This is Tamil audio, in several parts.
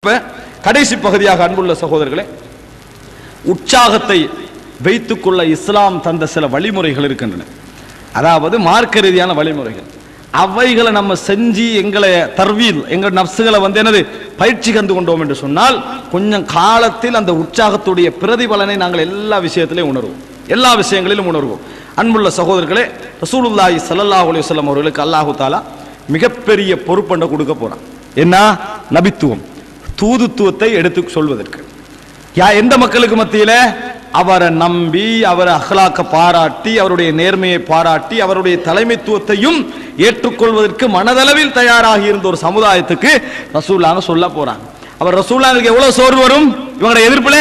இப்ப கடைசி பகுதியாக அன்புள்ள சகோதரர்களே உற்சாகத்தை வைத்துக்கொள்ள இஸ்லாம் தந்த சில வழிமுறைகள் இருக்கின்றன அதாவது மார்க்க ரீதியான வழிமுறைகள் அவைகளை நம்ம செஞ்சு எங்களை தர்வீல் எங்கள் நப்சுகளை வந்து என்னது பயிற்சி கண்டு கொண்டோம் என்று சொன்னால் கொஞ்சம் காலத்தில் அந்த உற்சாகத்துடைய பிரதிபலனை நாங்கள் எல்லா விஷயத்திலையும் உணர்வோம் எல்லா விஷயங்களிலும் உணர்வோம் அன்புள்ள சகோதரர்களே ரசூலுல்லாஹி ஸல்லல்லாஹு அலைஹி வஸல்லம் அவர்களுக்கு அல்லாஹு தாலா மிகப்பெரிய பொறுப்பண்டை கொடுக்க போறான் என்ன நபித்துவம் தூதுத்துவத்தை எடுத்து சொல்வதற்கு யா எந்த மக்களுக்கு மத்தியில அவரை நம்பி அவரை அஹ்லாக்க பாராட்டி அவருடைய நேர்மையை பாராட்டி அவருடைய தலைமைத்துவத்தையும் ஏற்றுக்கொள்வதற்கு மனதளவில் தயாராகி இருந்த ஒரு சமுதாயத்துக்கு ரசூலாங்க சொல்ல போறாங்க அவர் ரசூலாங்களுக்கு எவ்வளவு சோர்வு வரும் இவங்களோட எதிர்ப்புல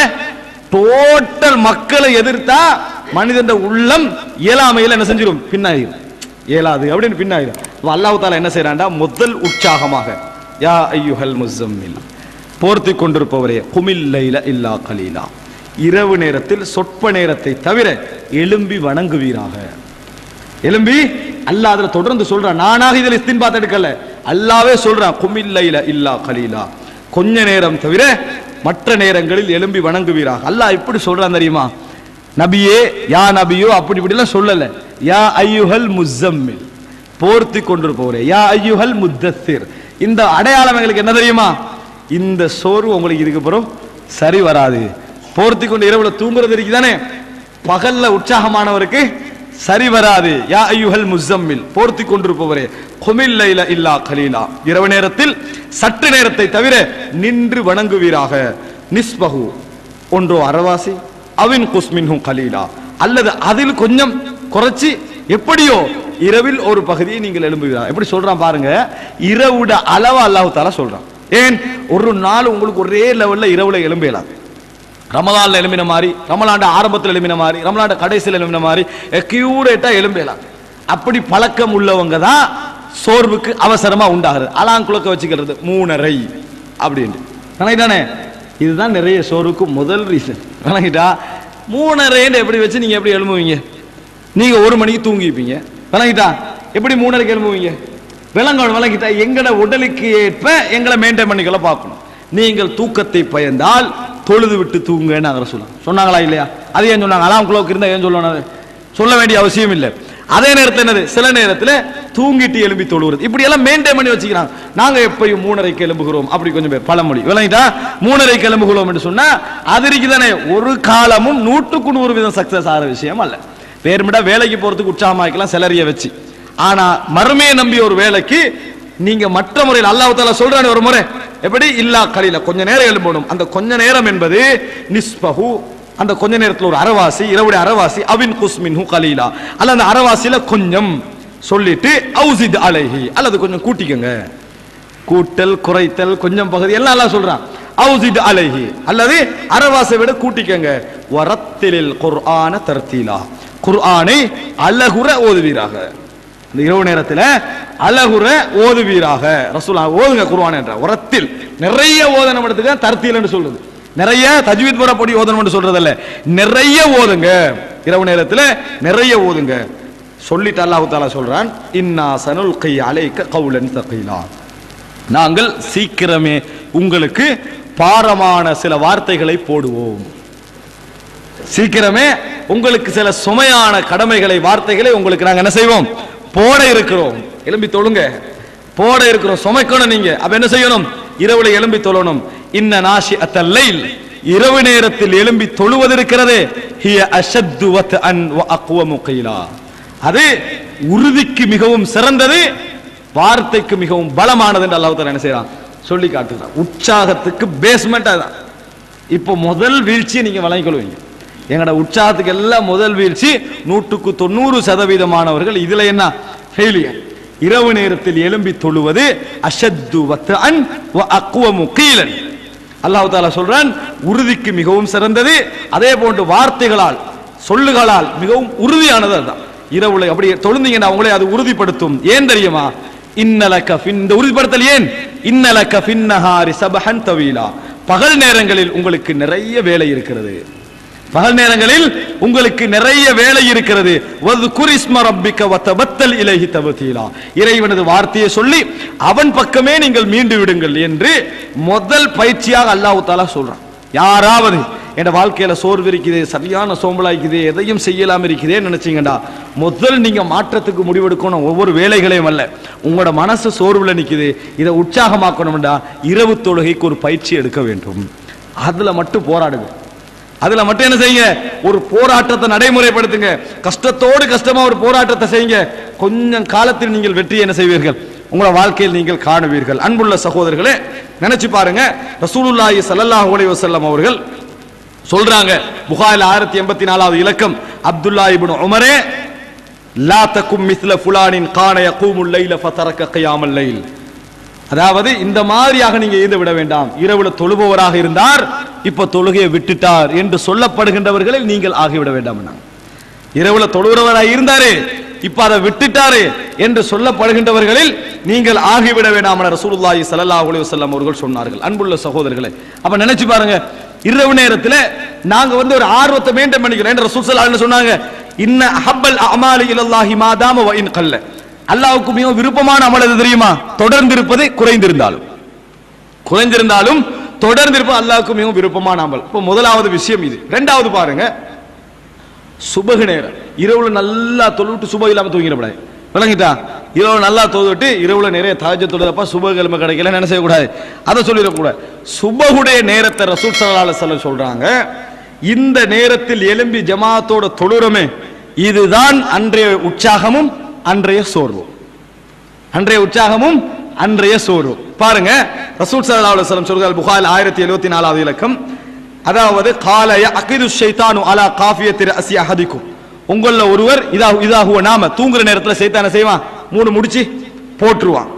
டோட்டல் மக்களை எதிர்த்தா மனிதன் உள்ளம் இயலாமையில் என்ன செஞ்சிடும் பின்னாயிரும் இயலாது அப்படின்னு பின்னாயிரும் அப்ப அல்லாஹ் தாலா என்ன செய்யறாண்டா முதல் உற்சாகமாக யா ஐயுஹல் முஸம்மில் போர்த்தி கொண்டிருப்பவரே குமில் லைல இல்லா கலீலா இரவு நேரத்தில் சொற்ப நேரத்தை தவிர எழும்பி வணங்குவீராக எழும்பி அல்லாஹ் அதுல தொடர்ந்து சொல்றான் நானாக இதில் இஸ்தின்பாத் எடுக்கல அல்லாவே சொல்றான் குமில் லைல இல்லா கலீலா கொஞ்ச நேரம் தவிர மற்ற நேரங்களில் எழும்பி வணங்குவீராக அல்லாஹ் இப்படி சொல்றான் தெரியுமா நபியே யா நபியோ அப்படி இப்படிலாம் சொல்லல யா ஐயுஹல் முஸம்மில் போர்த்தி கொண்டிருப்பவரே யா ஐயுஹல் முத்தத்திர் இந்த அடையாளம் எங்களுக்கு என்ன தெரியுமா இந்த சோர்வு உங்களுக்கு இதுக்கு அப்புறம் சரி வராது போர்த்தி கொண்டு இரவுல தூங்குறது இருக்குதானே பகல்ல உற்சாகமானவருக்கு சரி வராது யா ஐயுஹல் முஸம்மில் போர்த்தி கொண்டிருப்பவரே குமில் லைல இல்லா கலீலா இரவு நேரத்தில் சற்று நேரத்தை தவிர நின்று வணங்குவீராக நிஸ்பகு ஒன்றோ அரவாசி அவின் குஸ்மின்ஹும் கலீலா அல்லது அதில் கொஞ்சம் குறைச்சி எப்படியோ இரவில் ஒரு பகுதியை நீங்கள் எழும்புகிறார் எப்படி சொல்றான் பாருங்க இரவுட அளவு அல்லாஹ் தாலா சொல்றான் ஏன் ஒரு நாள் உங்களுக்கு ஒரே லெவல்ல இரவுல எழும்பலாம் ரமலான்ல எழும்பின மாதிரி ரமலாண்ட ஆரம்பத்தில் எழும்பின மாதிரி ரமலாண்ட கடைசியில் எழும்பின மாதிரி அக்யூரேட்டா எழும்பலாம் அப்படி பழக்கம் உள்ளவங்க தான் சோர்வுக்கு அவசரமா உண்டாகிறது அலாங்குளக்க வச்சுக்கிறது மூணரை அப்படின்ட்டு கணக்கிட்டானே இதுதான் நிறைய சோர்வுக்கு முதல் ரீசன் கணக்கிட்டா மூணரைன்னு எப்படி வச்சு நீங்க எப்படி எழும்புவீங்க நீங்க ஒரு மணிக்கு தூங்கிப்பீங்க விளங்கிட்டா எப்படி மூணரைக்கு எழும்புவீங்க விலங்கோடு விளங்கிட்டா எங்கட உடலுக்கு ஏற்ப எங்களை மெயின்டைன் பண்ணிக்கல பார்க்கணும் நீங்கள் தூக்கத்தை பயந்தால் தொழுது விட்டு தூங்குன்னு நாங்கள் சொல்லலாம் சொன்னாங்களா இல்லையா அது ஏன் சொன்னாங்க அலாம் குளோக்கு இருந்தா ஏன் சொல்லணும் அது? சொல்ல வேண்டிய அவசியம் இல்லை அதே நேரத்தில் என்னது சில நேரத்தில் தூங்கிட்டு எழும்பி தொழுகிறது இப்படி எல்லாம் மெயின்டைன் பண்ணி வச்சுக்கிறாங்க நாங்க எப்பயும் மூணரைக்கு எழும்புகிறோம் அப்படி கொஞ்சம் பேர் பழமொழி விளங்கிட்டா மூணரைக்கு எழும்புகிறோம் என்று சொன்னா அது இருக்குதானே ஒரு காலமும் நூற்றுக்கு நூறு வீதம் சக்சஸ் ஆகிற விஷயம் அல்ல வேறுமிடா வேலைக்கு போறதுக்கு உற்சாகமாக்கலாம் சிலரிய வச்சு ஆனா மறுமையை நம்பி ஒரு வேலைக்கு நீங்க மற்ற முறையில் அல்லாஹ் தாலா சொல்றானே ஒரு முறை எப்படி இல்லா கலில கொஞ்ச நேரம் எழும்பணும் அந்த கொஞ்ச நேரம் என்பது நிஸ்பஹு அந்த கொஞ்ச நேரத்துல ஒரு அரவாசி இரவுடைய அரவாசி அவின் குஸ்மின் கலீலா அல்ல அந்த அரவாசியில கொஞ்சம் சொல்லிட்டு அவுசித் அலைஹி அல்லது கொஞ்சம் கூட்டிக்கங்க கூட்டல் குறைத்தல் கொஞ்சம் பகுதி எல்லாம் அல்லாஹ் சொல்றான் அவுசிட் அலைஹி அல்லது அரவாசை விட கூட்டிக்கங்க வரத்திலில் குர்ஆன தர்த்தீலா குர்ஆனை அழகுற ஓதுவீராக இந்த இரவு நேரத்துல அழகுற ஓதுவீராக ரசூலா ஓதுங்க குர்ஆன் என்ற உரத்தில் நிறைய ஓதனம் எடுத்துக்க தர்த்தீல்னு சொல்றது நிறைய தஜ்வீத் போறப்படி ஓதனம் சொல்றது இல்ல நிறைய ஓதுங்க இரவு நேரத்துல நிறைய ஓதுங்க சொல்லிட்டு அல்லாஹ் தாலா சொல்றான் இன்னா சனுல்கை அலைக்க கவுலன் தகீலா நாங்கள் சீக்கிரமே உங்களுக்கு பாரமான சில வார்த்தைகளை போடுவோம் சீக்கிரமே உங்களுக்கு சில சுமையான கடமைகளை வார்த்தைகளை உங்களுக்கு நாங்க என்ன செய்வோம் போட இருக்கிறோம் எலும்பி தொழுங்க போட இருக்கிறோம் சுமைக்கணும் நீங்க அப்ப என்ன செய்யணும் இரவுல எலும்பி தொழணும் இன்ன நாஷி அத்தல்லைல் இரவு நேரத்தில் எலும்பி தொழுவது இருக்கிறதே ஹிய அஷத்து வத் அன் வ அக்வமு கீலா அது உறுதிக்கு மிகவும் சிறந்தது வார்த்தைக்கு மிகவும் பலமானது என்று அல்லாஹ் தஆலா என்ன செய்றான் சொல்லி காட்டுகிறான் உற்சாகத்துக்கு பேஸ்மெண்ட் அதுதான் இப்போ முதல் வீழ்ச்சியை நீங்க வழங்கிக் கொள்வீங்க எங்களோட உற்சாகத்துக்கு எல்லாம் முதல் வீழ்ச்சி நூற்றுக்கு தொண்ணூறு சதவீதமானவர்கள் இதுல என்ன ஃபெயிலியர் இரவு நேரத்தில் எழும்பி தொழுவது அஷத்து வத்அன் வ அக்வமு கீலன் அல்லாஹ் தாலா சொல்றான் உறுதிக்கு மிகவும் சிறந்தது அதே போன்று வார்த்தைகளால் சொல்லுகளால் மிகவும் உறுதியானது அதுதான் இரவுல அப்படி தொழுந்தீங்கன்னா உங்களை அது உறுதிப்படுத்தும் ஏன் தெரியுமா இன்னலக்க ஃபின் இந்த உறுதிப்படுத்தல் ஏன் இன்னலக்க ஃபின்னஹாரி சபஹன் தவீலா பகல் நேரங்களில் உங்களுக்கு நிறைய வேலை இருக்கிறது பகல் நேரங்களில் உங்களுக்கு நிறைய வேலை இருக்கிறது வத்குரிஸ்ம ரப்பிக்க வத்தபத்தல் இலைஹி தபதீலா இறைவனது வார்த்தையை சொல்லி அவன் பக்கமே நீங்கள் மீண்டு விடுங்கள் என்று முதல் பயிற்சியாக அல்லாஹ் தாலா சொல்றான் யாராவது என் வாழ்க்கையில சோர்வு இருக்குது சரியான சோம்பலாய்க்குது எதையும் செய்யலாம் இருக்குதே நினைச்சீங்கடா முதல் நீங்க மாற்றத்துக்கு முடிவெடுக்கணும் ஒவ்வொரு வேலைகளையும் அல்ல உங்களோட மனசு சோர்வுல நிக்குது இதை உற்சாகமாக்கணும்டா இரவு தொழுகைக்கு ஒரு பயிற்சி எடுக்க வேண்டும் அதுல மட்டும் போராடுங்க அதுல மட்டும் என்ன செய்யுங்க ஒரு போராட்டத்தை நடைமுறைப்படுத்துங்க கஷ்டத்தோடு கஷ்டமா ஒரு போராட்டத்தை செய்யுங்க கொஞ்சம் காலத்தில் நீங்கள் வெற்றி என்ன செய்வீர்கள் உங்களோட வாழ்க்கையில் நீங்கள் காணுவீர்கள் அன்புள்ள சகோதரர்களே நினைச்சு பாருங்க ரசூலுல்லாஹி ஸல்லல்லாஹு அலைஹி வஸல்லம் அவர்கள் சொல்றாங்க புகாரில் ஆயிரத்தி எண்பத்தி நாலாவது இலக்கம் அப்துல்லா இப்னு உமரே லா தக்கும் மிஸ்ல ஃபுலானின் கான யகூமுல் லைல ஃபதரக கியாமல் லைல் அதாவது இந்த மாதிரியாக நீங்க இருந்து விட வேண்டாம் இரவுல தொழுபவராக இருந்தார் இப்ப தொழுகையை விட்டுட்டார் என்று சொல்லப்படுகின்றவர்களில் நீங்கள் ஆகிவிட வேண்டாம் இரவுல தொழுகிறவராக இருந்தாரு இப்ப அதை விட்டுட்டாரு என்று சொல்லப்படுகின்றவர்களில் நீங்கள் ஆகிவிட வேண்டாம் என ரசூலுல்லாஹி ஸல்லல்லாஹு அலைஹி வஸல்லம் அவர்கள் சொன்னார்கள் அன்புள்ள சகோதரர்களே அப்ப நினைச்சு பாருங்க இரவு நேரத்துல நாங்க வந்து ஒரு ஆர்வத்தை மெயின்டைன் பண்ணிக்கிறோம் என்று ரசூல் ஸல்லல்லாஹு அலைஹி சொன்னாங்க இன்ன அஹப்பல் அமாலி இலல்லாஹி மாதாம வ இன் கல்ல அல்லாஹ்வுக்கு மிகவும் விருப்பமான அமல் எது தெரியுமா தொடர்ந்து இருப்பது குறைந்திருந்தாலும் குறைந்திருந்தாலும் தொடர்ந்து இருப்பது அல்லாஹ்வுக்கு மிகவும் விருப்பமான அமல் இப்போ முதலாவது விஷயம் இது ரெண்டாவது பாருங்க சுபகு நேரம் இரவுல நல்லா தொழுவிட்டு சுப இல்லாம தூங்கிடக்கூடாது விளங்கிட்டா இரவு நல்லா தொழுவிட்டு இரவுல நிறைய தாஜ தொழுதப்பா சுப கிழமை கிடைக்கல என்ன செய்யக்கூடாது அதை சொல்லிடக்கூடாது சுபகுடைய நேரத்தை ரசூல் சல்லா அலுவலம் சொல்றாங்க இந்த நேரத்தில் எலும்பி ஜமாத்தோட தொழுறமே இதுதான் அன்றைய உற்சாகமும் அன்றைய சோர்வும் அன்றைய உற்சாகமும் அன்றைய சோர்வு பாருங்க ரசூல் ஸல்லல்லாஹு அலைஹி வஸல்லம் சொல்கிறார் புகாரில் ஆயிரத்தி எழுபத்தி நாலாவது இலக்கம் அதாவது காலைய அகிது ஷைத்தானு அலா காஃபியத்தி ரசி அஹதிக்கும் உங்கள ஒருவர் இதா இதாகுவ நாம தூங்குற நேரத்துல சைத்தான செய்வான் மூணு முடிச்சு போட்டுருவான்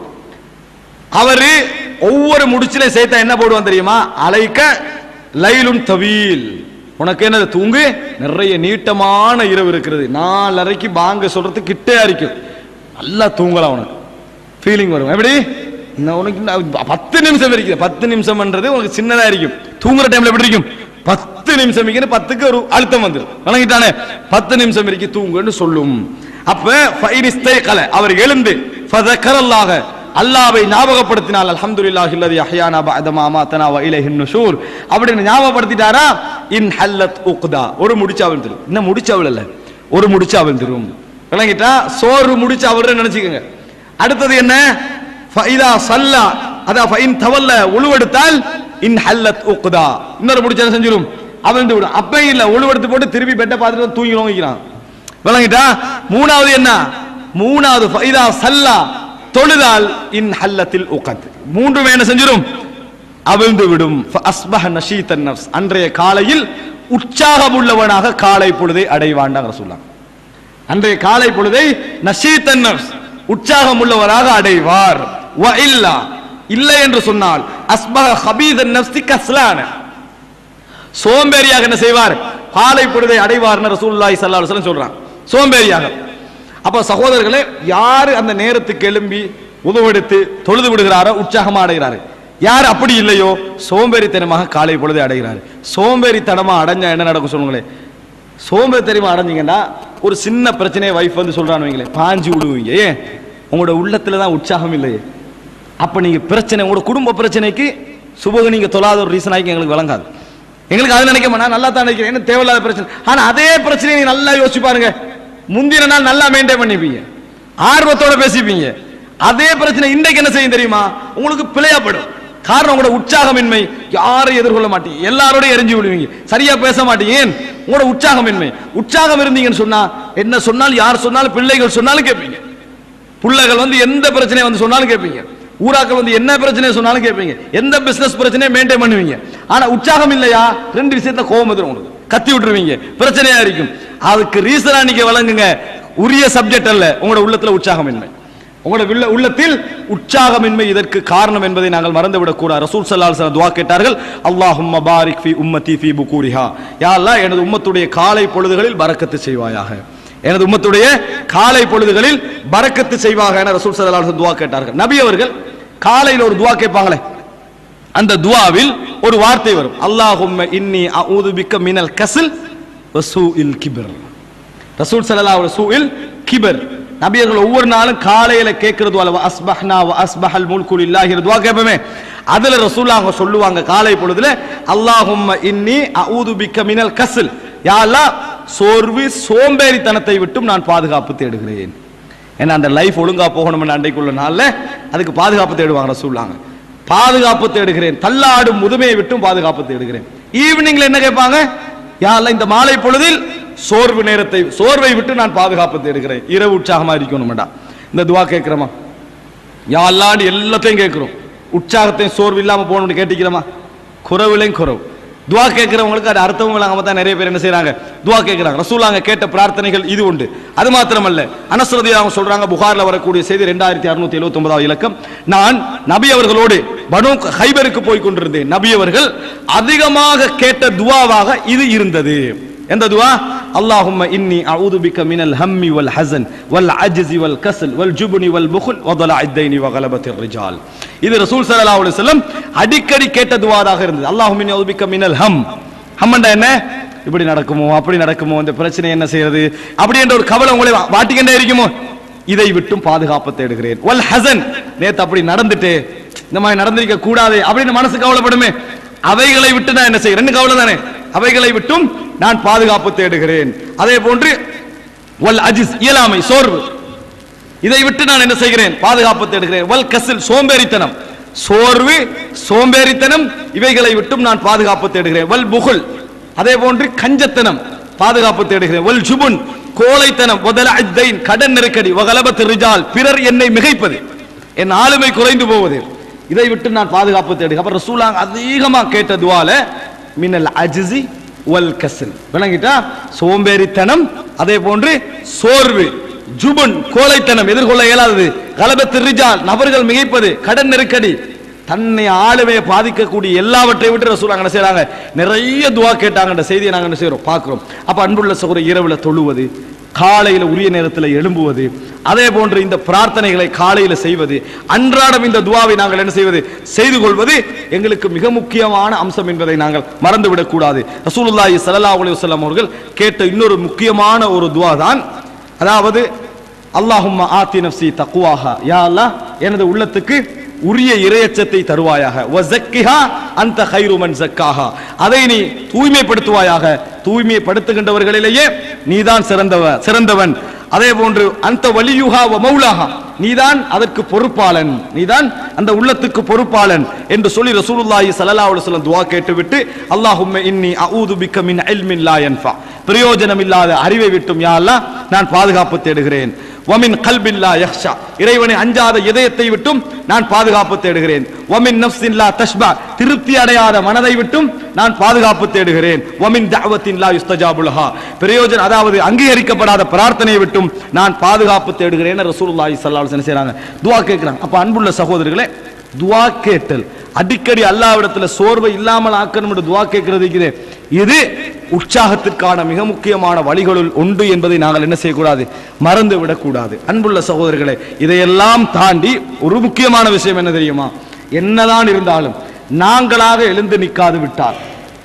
அவரு ஒவ்வொரு முடிச்சில சைத்தான் என்ன போடுவான் தெரியுமா அலைக்க லைலுன் தவீல் உனக்கு என்னது தூங்கு நிறைய நீட்டமான இரவு இருக்கிறது நாலரைக்கு பாங்க சொல்றது கிட்டே இருக்கும் நல்லா தூங்கலாம் உனக்கு ஃபீலிங் வரும் எப்படி நான் உனக்கு இன்னும் பத்து நிமிஷம் இருக்குது பத்து நிமிஷம்ன்றது உனக்கு சின்னதா இருக்கும் தூங்குற டைம்ல எப்படி இருக்கும் பத்து நிமிஷம் இருக்குன்னு பத்துக்கு ஒரு அழுத்தம் வந்துடும் வணங்கிட்டானே பத்து நிமிஷம் இருக்கு தூங்குன்னு சொல்லும் அப்ப ஃபைரிஸ்தை கல அவர் எழுந்து ஃபதக்கரல்லாக அல்லாவை ஞாபகப்படுத்தினால் அல்ஹம்துலில்லாஹி அல்லதி அஹ்யானா பஅத மா அமாத்தனா வ இலைஹி நுஷூர் அப்படின்னு ஞாபகப்படுத்திட்டாரா இன் ஹல்லத் உக்தா ஒரு முடிச்சு அவிழ்ந்துரும் இன்னும் முடிச்சு அவிழல ஒரு முடிச்சு அவிழ்ந்துரும் விளங்கிட்டா சோறு முடிச்சு அவிழ்ற நினைச்சுக்கோங்க அடுத்தது என்ன ஃபைதா சல்லா அதான் ஃபைன் தவல்ல உழுவெடுத்தால் இன் ஹல்லத் உக்தா இன்னொரு முடிச்சு என்ன செஞ்சிரும் அவிழ்ந்து விடும் அப்ப இல்ல உழுவெடுத்து போட்டு திருப்பி பெட்டை பார்த்துட்டு வந்து தூங்கி நோங்கிக்கிறான் விளங்கிட்டா மூணாவது என்ன மூணாவது ஃபைதா சல்லா தொழுதால் இன் ஹல்லத்தில் உகத் மூன்றுமே என்ன செஞ்சிரும் அவிழ்ந்து விடும் அஸ்பஹ நஷீத்தன் நஃப்ஸ் அன்றைய காலையில் உற்சாகம் உள்ளவனாக காலை பொழுதை அடைவாண்டாங்க சொல்லலாம் அன்றைய காலை பொழுதை நஷீத்தன் நஃப்ஸ் உற்சாகம் உள்ளவராக அடைவார் வ இல்லா இல்லை என்று சொன்னால் அஸ்பஹ ஹபீதன் நஃப்ஸி கஸ்லான சோம்பேறியாக என்ன செய்வார் காலை பொழுதை அடைவார்னு ரசூலுல்லாஹி ஸல்லல்லாஹு அலைஹி வஸல்லம் சொல்றான் சோம்பேறியாக அப்ப சகோதரர்களே யாரு அந்த நேரத்துக்கு எழும்பி உதவெடுத்து தொழுது விடுகிறாரோ உற்சாகமா அடைகிறாரு யார் அப்படி இல்லையோ சோம்பேறித்தனமாக காலை பொழுதை அடைகிறாரு சோம்பேறித்தனமா அடைஞ்சா என்ன நடக்கும் சொல்லுங்களேன் சோம்பேறித்தனமா அடைஞ்சீங்கன்னா ஒரு சின்ன பிரச்சனையை வைஃப் வந்து சொல்றான்னு வைங்களேன் பாஞ்சு விடுவீங்க ஏன் உங்களோட உள்ளத்துல தான் உற்சாகம் இல்லையே அப்ப நீங்க பிரச்சனை உங்களோட குடும்ப பிரச்சனைக்கு சுபக நீங்க தொழாத ஒரு ரீசன் ஆகி எங்களுக்கு வழங்காது எங்களுக்கு அது நினைக்க நான் நல்லா தான் நினைக்கிறேன் என்ன தேவையில்லாத பிரச்சனை ஆனா அதே பிரச்சனையை நீங்க நல்லா யோசிச்சு பாருங்க முந்தின நாள் நல்லா மெயின்டைன் பண்ணிப்பீங்க ஆர்வத்தோட பேசிப்பீங்க அதே பிரச்சனை இன்றைக்கு என்ன செய்யும் தெரியுமா உங்களுக்கு பிழையாப்படும் காரணம் உங்களோட உற்சாகமின்மை யாரும் எதிர்கொள்ள மாட்டீங்க எல்லாரோடையும் எரிஞ்சு விடுவீங்க சரியா பேச மாட்டீங்க ஏன் உங்களோட உற்சாகமின்மை உற்சாகம் இருந்தீங்கன்னு சொன்னா என்ன சொன்னாலும் யார் சொன்னாலும் பிள்ளைகள் சொன்னாலும் கேட்பீங்க பிள்ளைகள் வந்து எந்த பிரச்சனையை வந்து சொன்னாலும் கேட்பீங்க ஊராக்கள் வந்து என்ன பிரச்சனை சொன்னாலும் கேட்பீங்க எந்த பிசினஸ் பிரச்சனையை மெயின்டைன் பண்ணுவீங்க ஆனா உற்சாகம் இல்லையா ரெண்டு விஷயத்துல கோபம் வந்துடும் உங்களுக்கு கத்தி விட்டுருவீங்க பிரச்சனையா இருக்கும் அதுக்கு ரீசனா நீங்க வழங்குங்க உரிய சப்ஜெக்ட் அல்ல உங்களோட உள்ளத்துல உற்சாகமின்மை உங்களோட உள்ள உள்ளத்தில் உற்சாகமின்மை இதற்கு காரணம் என்பதை நாங்கள் மறந்துவிடக் கூடாது ரசூல் ஸல்லல்லாஹு அலைஹி வஸல்லம் துஆ கேட்டார்கள் அல்லாஹும்ம பாரிக் ஃபி உம்மத்தி ஃபி புகூரிஹா யா அல்லாஹ் எனது உம்மத்துடைய காலை பொழுதுகளில் பரக்கத்து செய்வாயாக எனது உம்மத்துடைய காலை பொழுதுகளில் பரக்கத்து செய்வாக என ரசூல் ஸல்லல்லாஹு அலைஹி வஸல்லம் துஆ கேட்டார்கள் நபி அவர்கள் காலையில் ஒரு துஆ கேட்பாங்களே அந்த துஆவில் ஒரு வார்த்தை வரும் அல்லாஹும்ம இன்னி அஊது பிக்க மினல் கஸ்ல் வசூஇல் கிபர் ரசூல் ஸல்லல்லாஹு அலைஹி வஸூஇல் கிபர் நபியர்கள் ஒவ்வொரு நாளும் காலையில கேட்கிறது வ அஸ்பஹ்னா வ அஸ்பஹல் முல்கு லில்லாஹி துவா கேட்போமே அதுல ரசூல் அவங்க சொல்லுவாங்க காலை பொழுதுல அல்லாஹும்ம இன்னி அஊது பிக்க மினல் கஸ்ல் யா அல்லாஹ் சோர்வு சோம்பேறித்தனத்தை விட்டும் நான் பாதுகாப்பு தேடுகிறேன் ஏன்னா அந்த லைஃப் ஒழுங்கா போகணும்னு அன்றைக்குள்ள நாள்ல அதுக்கு பாதுகாப்பு தேடுவாங்க ரசூல்லாங்க பாதுகாப்பு தேடுகிறேன் தள்ளாடும் முதுமையை விட்டும் பாதுகாப்பு தேடுகிறேன் ஈவினிங்ல என்ன கேட்பாங்க யாரெல்லாம் இந்த மாலை பொழுதில் சோர்வு நேரத்தை சோர்வை விட்டு நான் பாதுகாப்பு தேடுகிறேன் இரவு உற்சாகமா இருக்கணும்டா இந்த துவா கேட்கிறோமா யாழ்லாண்டு எல்லாத்தையும் கேட்கிறோம் உற்சாகத்தையும் சோர்வு இல்லாம போகணும்னு கேட்டிக்கிறோமா குறவுலையும் குறவு துவா கேட்கிறவங்களுக்கு அது அர்த்தமும் இல்லாம தான் நிறைய பேர் என்ன செய்றாங்க துவா கேட்கிறாங்க ரசூலாங்க கேட்ட பிரார்த்தனைகள் இது உண்டு அது மாத்திரமல்ல அனஸ்ரதி அவங்க சொல்றாங்க புகார்ல வரக்கூடிய செய்தி ரெண்டாயிரத்தி அறுநூத்தி எழுபத்தி ஒன்பதாவது இலக்கம் நான் நபி அவர்களோடு பனு ஹைபருக்கு போய் கொண்டிருந்தேன் நபி அவர்கள் அதிகமாக கேட்ட துவாவாக இது இருந்தது எந்த துவா அல்லாஹும்ம இன்னி அஊது பிக்க மினல் ஹம்மி வல் ஹஸன் வல் அஜ்ஸி வல் கஸ்ல் வல் ஜுப்னி வல் புகுல் வ ضلع الدين وغلبة الرجال இது ரசூல் ஸல்லல்லாஹு அலைஹி வஸல்லம் அடிக்கடி கேட்ட துவாதாக இருந்தது அல்லாஹும்ம இன்னி அஊது பிக்க மினல் ஹம் ஹம்மண்டா என்ன இப்படி நடக்குமோ அப்படி நடக்குமோ இந்த பிரச்சனை என்ன செய்யறது அப்படி என்ற ஒரு கவலை உங்களை வா- வாட்டிக்கொண்டே இருக்குமோ இதை விட்டும் பாதுகாப்பு தேடுகிறேன் வல் ஹசன் நேத்து அப்படி நடந்துட்டு இந்த மாதிரி நடந்திருக்க கூடாது அப்படின்னு மனசு கவலைப்படுமே அவைகளை விட்டு நான் என்ன செய்கிறேன் ரெண்டு கவலை தானே அவைகளை விட்டும் நான் பாதுகாப்பு தேடுகிறேன் அதே போன்று வல் அஜிஸ் இயலாமை சோர்வு இதை விட்டு நான் என்ன செய்கிறேன் பாதுகாப்பு தேடுகிறேன் வல் கசில் சோம்பேறித்தனம் சோர்வு சோம்பேறித்தனம் இவைகளை விட்டும் நான் பாதுகாப்பு தேடுகிறேன் வல் புகுல் அதே போன்று கஞ்சத்தனம் பாதுகாப்பு தேடுகிறேன் வல் ஜுபுன் கோழைத்தனம் முதல அஜ்தைன் கடன் நெருக்கடி வகலபத் ரிஜால் பிறர் என்னை மிகைப்பது என் ஆளுமை குறைந்து போவது இதை விட்டு நான் பாதுகாப்பு தேடுகிறேன் அப்புறம் ரசூலாங்க அதிகமா கேட்ட துவால மின்னல் அஜிசி வல் கசில் விளங்கிட்டா சோம்பேறித்தனம் அதே போன்று சோர்வு ஜுபன் கோழைத்தனம் எதிர்கொள்ள இயலாதது கலபத்து ரிஜால் நபர்கள் மிகைப்பது கடன் நெருக்கடி தன்னை ஆளுமையை பாதிக்கக்கூடிய எல்லாவற்றை விட்டு ரசூல் என்ன செய்றாங்க நிறைய துவா கேட்டாங்கன்ற செய்தியை நாங்க என்ன செய்றோம் பார்க்கிறோம் அப்ப அன்புள்ள சகோதர இரவுல தொழுவது காலையில உரிய நேரத்தில் எழும்புவது அதே போன்று இந்த பிரார்த்தனைகளை காலையில செய்வது அன்றாடம் இந்த துவாவை நாங்கள் என்ன செய்வது செய்து கொள்வது எங்களுக்கு மிக முக்கியமான அம்சம் என்பதை நாங்கள் மறந்துவிடக் கூடாது ரசூலுல்லாஹி ஸல்லல்லாஹு அலைஹி வஸல்லம் அவர்கள் கேட்ட இன்னொரு முக்கியமான ஒரு துவா தான் அதாவது அல்லாஹும்ம ஆத்தி நஃப்சி தக்குவாஹா யா அல்லாஹ் எனது உள்ளத்துக்கு உரிய இரையச்சத்தை தருவாயாக வஸக்கிஹா அந்த கைரு மன் ஜக்காஹா அதை நீ தூய்மைப்படுத்துவாயாக தூய்மைப்படுத்துகின்றவர்களிலேயே நீதான் சிறந்தவ சிறந்தவன் அதே போன்று அந்த வலியுஹா வ மௌலாஹா நீதான் அதற்கு பொறுப்பாளன் நீதான் அந்த உள்ளத்துக்கு பொறுப்பாளன் என்று சொல்லி ரசூலுல்லாஹி ஸல்லல்லாஹு அலைஹி வஸல்லம் துஆ கேட்டுவிட்டு அல்லாஹும்ம இன்னி அஊது பிக்க மின் இல்மின் லா யன்ஃபா பிரயோஜனம் இல்லாத அறிவை விட்டும் யா அல்லாஹ் நான் பாதுகாப்பு தேடுகிறேன் வமின் கல்பில்லா யஹ்ஷா இறைவனை அஞ்சாத இதயத்தை விட்டும் நான் பாதுகாப்பு தேடுகிறேன் வமின் நஃப்ஸின் லா தஷ்பா திருப்தி அடையாத மனதை விட்டும் நான் பாதுகாப்பு தேடுகிறேன் வமின் தஅவத்தின் லா யுஸ்தஜாபு லஹா பிரயோஜனம் அதாவது அங்கீகரிக்கப்படாத பிரார்த்தனையை விட்டும் நான் பாதுகாப்பு தேடுகிறேன் ரசூலுல்லாஹி ஸல்லல்லாஹு அலைஹி வஸல்லம் செய்றாங்க துஆ கேட்கிறாங்க அப்ப அன்புள்ள சகோதரர்களே துஆ கேட்டல் அடிக்கடி அல்லாஹ்விடத்துல சோர்வை இல்லாமல் ஆக்கணும் என்று துஆ கேட்கிறது இருக்குது இது உற்சாகத்திற்கான மிக முக்கியமான வழிகளுள் உண்டு என்பதை நாங்கள் என்ன செய்யக்கூடாது மறந்து விடக்கூடாது அன்புள்ள சகோதரர்களே இதையெல்லாம் தாண்டி ஒரு முக்கியமான விஷயம் என்ன தெரியுமா என்னதான் இருந்தாலும் நாங்களாக எழுந்து நிற்காது விட்டால்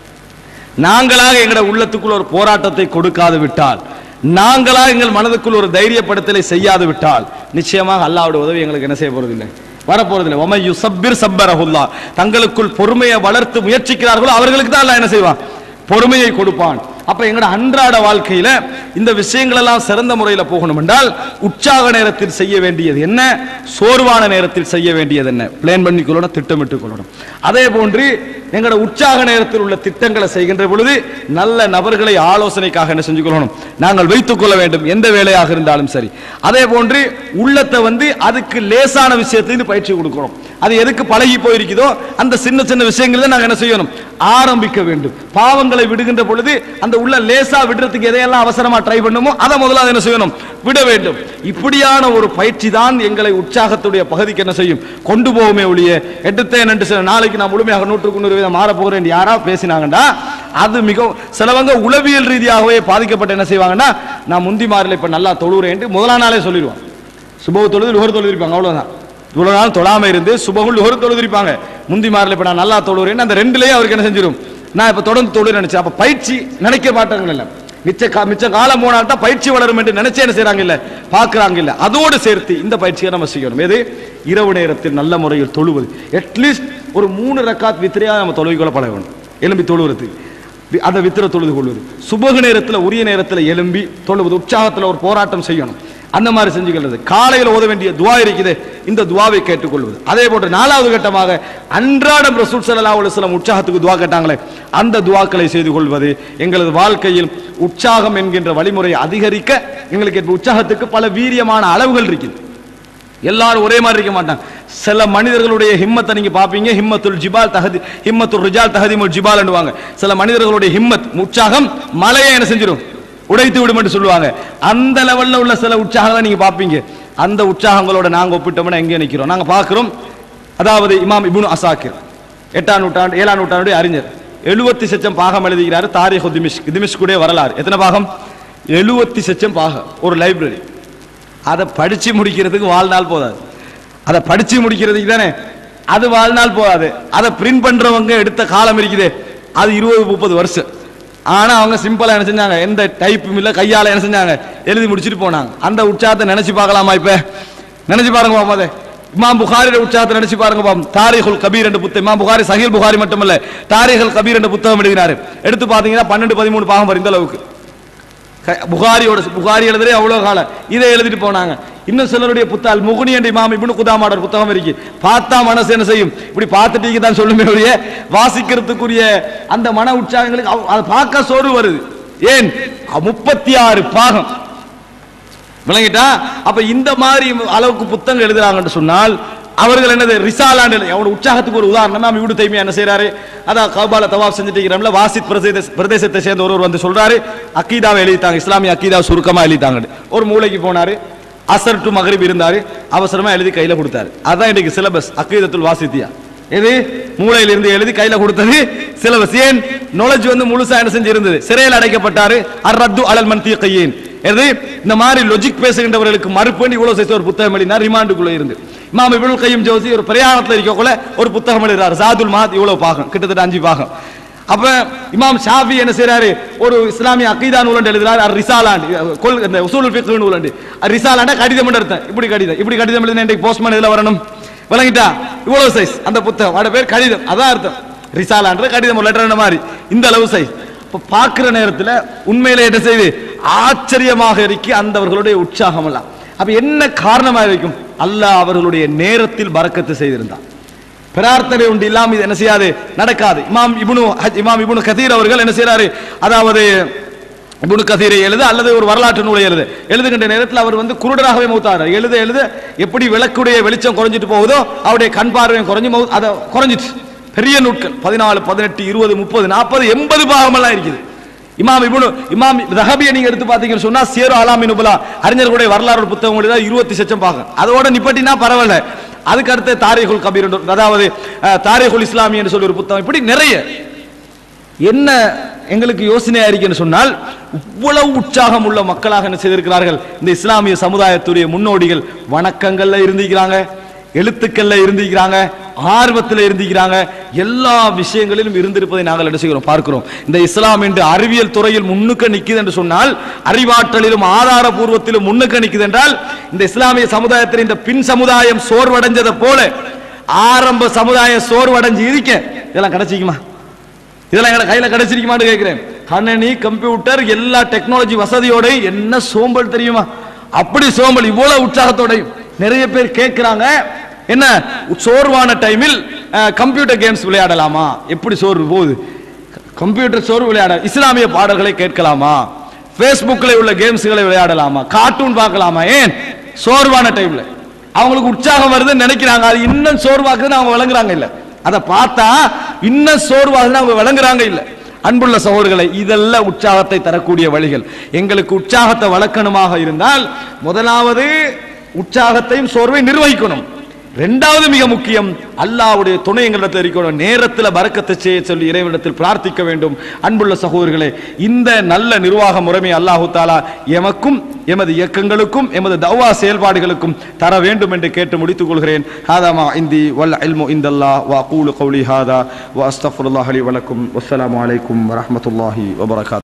நாங்களாக எங்களோட உள்ளத்துக்குள்ள ஒரு போராட்டத்தை கொடுக்காது விட்டால் நாங்களாக எங்கள் மனதுக்குள் ஒரு தைரியப்படுத்தலை செய்யாது விட்டால் நிச்சயமாக அல்லாஹ்வுடைய உதவி எங்களுக்கு என்ன செய்ய போறதில்லை வரப்போறதில்லை ஒமை யுசப்பிர் சப்பரஹுல்லா தங்களுக்குள் பொறுமையை வளர்த்து முயற்சிக்கிறார்களோ அவர்களுக்கு தான் அல்லாஹ் என்ன செய்வான் பொறுமையை கொடுப்பான் அப்ப எங்கட அன்றாட வாழ்க்கையில இந்த விஷயங்கள் எல்லாம் சிறந்த முறையில் போகணும் என்றால் உற்சாக நேரத்தில் செய்ய வேண்டியது என்ன சோர்வான நேரத்தில் செய்ய வேண்டியது என்ன பிளான் பண்ணி கொள்ளணும் திட்டமிட்டு கொள்ளணும் அதே போன்று எங்கட உற்சாக நேரத்தில் உள்ள திட்டங்களை செய்கின்ற பொழுது நல்ல நபர்களை ஆலோசனைக்காக என்ன செஞ்சு கொள்ளணும் நாங்கள் வைத்துக் கொள்ள வேண்டும் எந்த வேலையாக இருந்தாலும் சரி அதே போன்று உள்ளத்தை வந்து அதுக்கு லேசான விஷயத்திலிருந்து பயிற்சி கொடுக்கணும் அது எதுக்கு பழகி போயிருக்குதோ அந்த சின்ன சின்ன விஷயங்களை நாங்கள் என்ன செய்யணும் ஆரம்பிக்க வேண்டும் பாவங்களை விடுகின்ற பொழுது அந்த உள்ள லேசா விடுறதுக்கு எதையெல்லாம் அவசரமா ட்ரை பண்ணுமோ அதை முதல்ல என்ன செய்யணும் விட வேண்டும் இப்படியான ஒரு பயிற்சி தான் எங்களை உற்சாகத்துடைய பகுதிக்கு என்ன செய்யும் கொண்டு போகுமே ஒழிய எடுத்தேன் என்று சில நாளைக்கு நான் முழுமையாக நூற்றுக்கு நூறு வீதம் மாற போகிறேன் யாரா பேசினாங்கன்னா அது மிகவும் சிலவங்க உளவியல் ரீதியாகவே பாதிக்கப்பட்டு என்ன செய்வாங்கன்னா நான் முந்தி மாறல இப்ப நல்லா தொழுகிறேன் முதலா நாளே சொல்லிடுவான் சுபவ தொழுது லுகர் தொழுதிருப்பாங்க அவ்வளவுதான் இவ்வளவு நாள் தொழாம இருந்து சுபகுல் லுகர் தொழுதிருப்பாங்க முந்தி மாறல இப்ப நான் நல்லா தொழுகிறேன் அந்த ரெண்டுலயே அவருக்கு என்ன செஞ்சிடும் நான் இப்ப தொடர்ந்து தொழுகிறேன் நினைச்சேன் அப்ப பயிற்சி நினைக்க மாட்டாங்க இல்ல மிச்ச கா- மிச்ச காலம் போனால் தான் பயிற்சி வளரும் என்று நினைச்சு என்ன செய்றாங்க இல்ல பாக்குறாங்க இல்ல அதோடு சேர்த்து இந்த பயிற்சியை நம்ம செய்யணும் எது இரவு நேரத்தில் நல்ல முறையில் தொழுவது அட்லீஸ்ட் ஒரு மூணு ரக்காத் வித்திரையா நம்ம தொழுவிக்கொள்ள பழகணும் எலும்பி தொழுவது வி- அந்த வித்திர தொழுது கொள்வது சுபகு நேரத்தில் உரிய நேரத்தில் எலும்பி தொழுவது உற்சாகத்தில் ஒரு போராட்டம் செய்யணும் அந்த மாதிரி செஞ்சுக்கிறது காலையில் ஓத வேண்டிய துவா இருக்குது இந்த துவாவை கேட்டுக்கொள்வது அதே போன்று நாலாவது கட்டமாக அன்றாடம் ரசூல் ஸல்லல்லாஹு அலைஹி வஸல்லம் உற்சாகத்துக்கு துவா கேட்டாங்களே அந்த துவாக்களை செய்து கொள்வது எங்களது வாழ்க்கையில் உற்சாகம் என்கின்ற வழிமுறையை அதிகரிக்க எங்களுக்கு இப்ப உற்சாகத்துக்கு பல வீரியமான அளவுகள் இருக்குது எல்லாரும் ஒரே மாதிரி இருக்க மாட்டாங்க சில மனிதர்களுடைய ஹிம்மத்தை நீங்க பாப்பீங்க ஹிம்மத்துல் ஜிபால் தஹதி ஹிம்மத்துல் ரிஜால் தஹதிமுல் ஜிபால் என்றுவாங்க சில மனிதர்களுடைய ஹிம்மத் உற்சாகம் மலையை என்ன செஞ்சிடும் உடைத்து விடும் என்று சொல்லுவாங்க அந்த லெவல்ல உள்ள சில உற்சாகங்களை நீங்க பாப்பீங்க அந்த உற்சாகங்களோட நாங்க ஒப்பிட்டோம்னா எங்க நிக்கிறோம் நாங்க பார்க்கிறோம் அதாவது இமாம் இப்னு அசாக்கிர் எட்டாம் நூற்றாண்டு ஏழாம் நூற்றாண்டுடைய அறிஞர் எழுபத்தி சச்சம் பாகம் எழுதுகிறார் தாரிக் திமிஷ்க் திமிஷ்குடைய வரலாறு எத்தனை பாகம் எழுபத்தி சச்சம் பாகம் ஒரு லைப்ரரி அதை படிச்சு முடிக்கிறதுக்கு வாழ்நாள் போதாது அதை படிச்சு முடிக்கிறதுக்கு தானே அது வாழ்நாள் போதாது அதை பிரிண்ட் பண்றவங்க எடுத்த காலம் இருக்குதே அது இருபது முப்பது வருஷம் ஆனா அவங்க சிம்பிளா என்ன செஞ்சாங்க எந்த டைப்பும் இல்ல கையால என்ன செஞ்சாங்க எழுதி முடிச்சிட்டு போனாங்க அந்த உற்சாகத்தை நினைச்சு பார்க்கலாமா இப்ப நினைச்சு பாருங்க பாப்போம் அதை இமாம் புகாரியோட உற்சாகத்தை நினைச்சு பாருங்க பாப்போம் தாரிகுல் கபீர் என்ற புத்தகம் இமாம் புகாரி சஹீல் புகாரி மட்டுமல்ல தாரிகுல் கபீர் என்ற புத்தகம் எழுதினாரு எடுத்து பாத்தீங்கன்னா பன்னெண்டு பதிமூணு பாகம் வரும் இந்த அளவுக்கு க- புகாரியோட புகாரி எழுதுறே அவ்வளவு காலம் இதை எழுதிட்டு போனாங்க இன்னும் சிலருடைய புத்தால் முகுனி என்ற இமாம் இப்னு குதாமாட ஒரு புத்தகம் இருக்கு பார்த்தா மனசு என்ன செய்யும் இப்படி பார்த்துட்டீங்க தான் சொல்லுமே ஒழிய வாசிக்கிறதுக்குரிய அந்த மன உற்சாகங்களுக்கு அவ்- அதை பார்க்க சோறு வருது ஏன் முப்பத்தி ஆறு பாகம் விளங்கிட்டா அப்ப இந்த மாதிரி அளவுக்கு புத்தகம் எழுதுறாங்கன்னு சொன்னால் அவர்கள் என்னது ரிசாலாண்டு அவனோட உற்சாகத்துக்கு ஒரு உதாரணம் நாம் இவடு தைமையா என்ன செய்றாரு அதான் கபால தவாப் செஞ்சுட்டு இருக்கிறோம்ல வாசித் பிரதேச பிரதேசத்தை சேர்ந்த ஒருவர் வந்து சொல்றாரு அக்கீதாவை எழுதிட்டாங்க இஸ்லாமிய அக்கீதாவை சுருக்கமா எழுதிட்டாங்க ஒரு மூளைக்கு போனாரு அசர் டு மகரிப் இருந்தாரு அவசரமா எழுதி கையில கொடுத்தாரு அதான் இன்னைக்கு சிலபஸ் அக்கீதத்துல் வாசித்தியா எது மூளையில இருந்து எழுதி கையில கொடுத்தது சிலபஸ் ஏன் knowledge வந்து முழுசா என்ன செஞ்சு இருந்தது சிறையில் அடைக்கப்பட்டாரு அர் ரத்து அலல் மன் தீக்கையின் எது இந்த மாதிரி லொஜிக் பேசுகின்றவர்களுக்கு மறுப்பு இவ்வளவு செய்த ஒரு புத்தகம் எழுதினார் ரிமாண்டுக்குள்ள இருந்து இமாம் இப்னுல் கையும் ஜோசி ஒரு பிரயாணத்துல இருக்கக்குள்ள ஒரு புத்தகம் எழுதுறாரு சாதுல் மாத் இவ்வளவு பாகம் கிட்டத்தட்ட அஞ்சு பாகம் அப்ப இமாம் ஷாஃபி என்ன செய்றாரு ஒரு இஸ்லாமிய அக்கீதா நூலண்டு எழுதுறாரு அர் ரிசாலாண்டு கொள் இந்த உசூலுல் ஃபிக்ஹ் நூலண்டு அர் ரிசாலாண்டா கடிதம் என்று அர்த்தம் இப்படி கடிதம் இப்படி கடிதம் எழுதினா இன்றைக்கு போஸ்ட்மேன் இதுல வரணும் விளங்கிட்டா இவ்வளவு சைஸ் அந்த புத்தகம் அதோட பேர் கடிதம் அதான் அர்த்தம் ரிசாலான்ற கடிதம் ஒரு லெட்டர் மாதிரி இந்த அளவு சைஸ் இப்ப பார்க்கிற நேரத்துல உண்மையில என்ன செய்யுது ஆச்சரியமாக இருக்கு அந்தவர்களுடைய உற்சாகம் எல்லாம் அப்ப என்ன காரணமா இருக்கும் அல்லாஹ் அவர்களுடைய நேரத்தில் பறக்கத்து செய்திருந்தான் பிரார்த்தனை உண்டு இல்லாம இது என்ன செய்யாது நடக்காது இமாம் இப்னு ஹஜ்- இமாம் இப்னு கதீர் அவர்கள் என்ன செய்றாரு அதாவது இப்னு கதீரை எழுத அல்லது ஒரு வரலாற்று நூலை எழுத எழுதுகின்ற நேரத்தில் அவர் வந்து குருடராகவே மௌத்தாரு எழுத எழுத எப்படி விளக்குடைய வெளிச்சம் குறைஞ்சிட்டு போகுதோ அவருடைய கண் பார்வையும் குறைஞ்சு மௌ அதை குறைஞ்சிட்டு பெரிய நூட்கள் பதினாலு பதினெட்டு இருபது முப்பது நாற்பது எண்பது பாகமெல்லாம் இருக்குது இமாம் இப்னு இமாம் ரஹபியை நீங்க எடுத்து பாத்தீங்கன்னு சொன்னா சேரு அலாமி நுபலா அறிஞர்களுடைய வரலாறு புத்தகம் எழுத இருபத்தி சச்சம் பாகம் அதோட நிப்பட்டினா பரவாயில்ல அதுக்கு அடுத்து தாரிகுல் கபீர் என்று- அதாவது அஹ், தாரிகுல் இஸ்லாமி என்று சொல்லி ஒரு புத்தகம் இப்படி நிறைய என்ன எங்களுக்கு யோசனையா இருக்குன்னு சொன்னால் இவ்வளவு உற்சாகம் உள்ள மக்களாக என்ன செய்திருக்கிறார்கள் இந்த இஸ்லாமிய சமுதாயத்துடைய முன்னோடிகள் வணக்கங்கள்ல இருந்திருக்கிறாங்க எழுத்துக்கள்ல இருந்திருக்கிறாங்க ஆர்வத்தில் இருந்திருக்கிறாங்க எல்லா விஷயங்களிலும் இருந்திருப்பதை நாங்கள் என்ன செய்கிறோம் பார்க்கிறோம் இந்த இஸ்லாம் என்று அறிவியல் துறையில் முன்னுக்கு நிக்குது என்று சொன்னால் அறிவாற்றலிலும் ஆதாரபூர்வத்திலும் முன்னுக்கு நிக்குது என்றால் இந்த இஸ்லாமிய சமுதாயத்தில் இந்த பின் சமுதாயம் சோர்வடைஞ்சதை போல ஆரம்ப சமுதாயம் சோர்வடைஞ்சு இருக்க இதெல்லாம் கிடைச்சிக்குமா இதெல்லாம் எங்க கையில கிடைச்சிருக்குமான்னு கேட்கிறேன் கணனி கம்ப்யூட்டர் எல்லா டெக்னாலஜி வசதியோட என்ன சோம்பல் தெரியுமா அப்படி சோம்பல் இவ்வளவு உற்சாகத்தோடையும் நிறைய பேர் கேட்கிறாங்க என்ன சோர்வான டைமில் கம்ப்யூட்டர் கேம்ஸ் விளையாடலாமா எப்படி சோர்வு போகுது கம்ப்யூட்டர் சோர்வு விளையாட இஸ்லாமிய பாடல்களை கேட்கலாமா Facebookல உள்ள கேம்ஸ்களை விளையாடலாமா கார்ட்டூன் பார்க்கலாமா ஏன் சோர்வான டைம்ல அவங்களுக்கு உற்சாகம் வருதுன்னு நினைக்கிறாங்க அது இன்னும் சோர்வாக்குதுன்னு அவங்க விளங்குறாங்க இல்ல அதை பார்த்தா இன்னும் சோர்வாகுதுன்னு அவங்க விளங்குறாங்க இல்ல அன்புள்ள சகோதரர்களை இதெல்லாம் உற்சாகத்தை தரக்கூடிய வழிகள் எங்களுக்கு உற்சாகத்தை வளர்க்கணுமாக இருந்தால் முதலாவது உற்சாகத்தையும் சோர்வை நிர்வகிக்கணும் ரெண்டாவது மிக முக்கியம் அல்லாஹ்வுடைய துணை எங்களிடத்தில் இருக்கணும் நேரத்தில் பறக்கத்தை செய்ய சொல்லி இறைவனிடத்தில் பிரார்த்திக்க வேண்டும் அன்புள்ள சகோதரர்களே இந்த நல்ல நிர்வாக முறைமை அல்லாஹு தாலா எமக்கும் எமது இயக்கங்களுக்கும் எமது தவ்வா செயல்பாடுகளுக்கும் தர வேண்டும் என்று கேட்டு முடித்துக் கொள்கிறேன் ஹாதாமா இந்தி வல் இல்மு இந்தல்லா வா கூலு கௌலி ஹாதா வா அஸ்தஃபுல்லாஹ் அலி வலக்கும் வஸ்ஸலாமு அலைக்கும் வரஹ்மத்துல்லாஹி வபரகாத்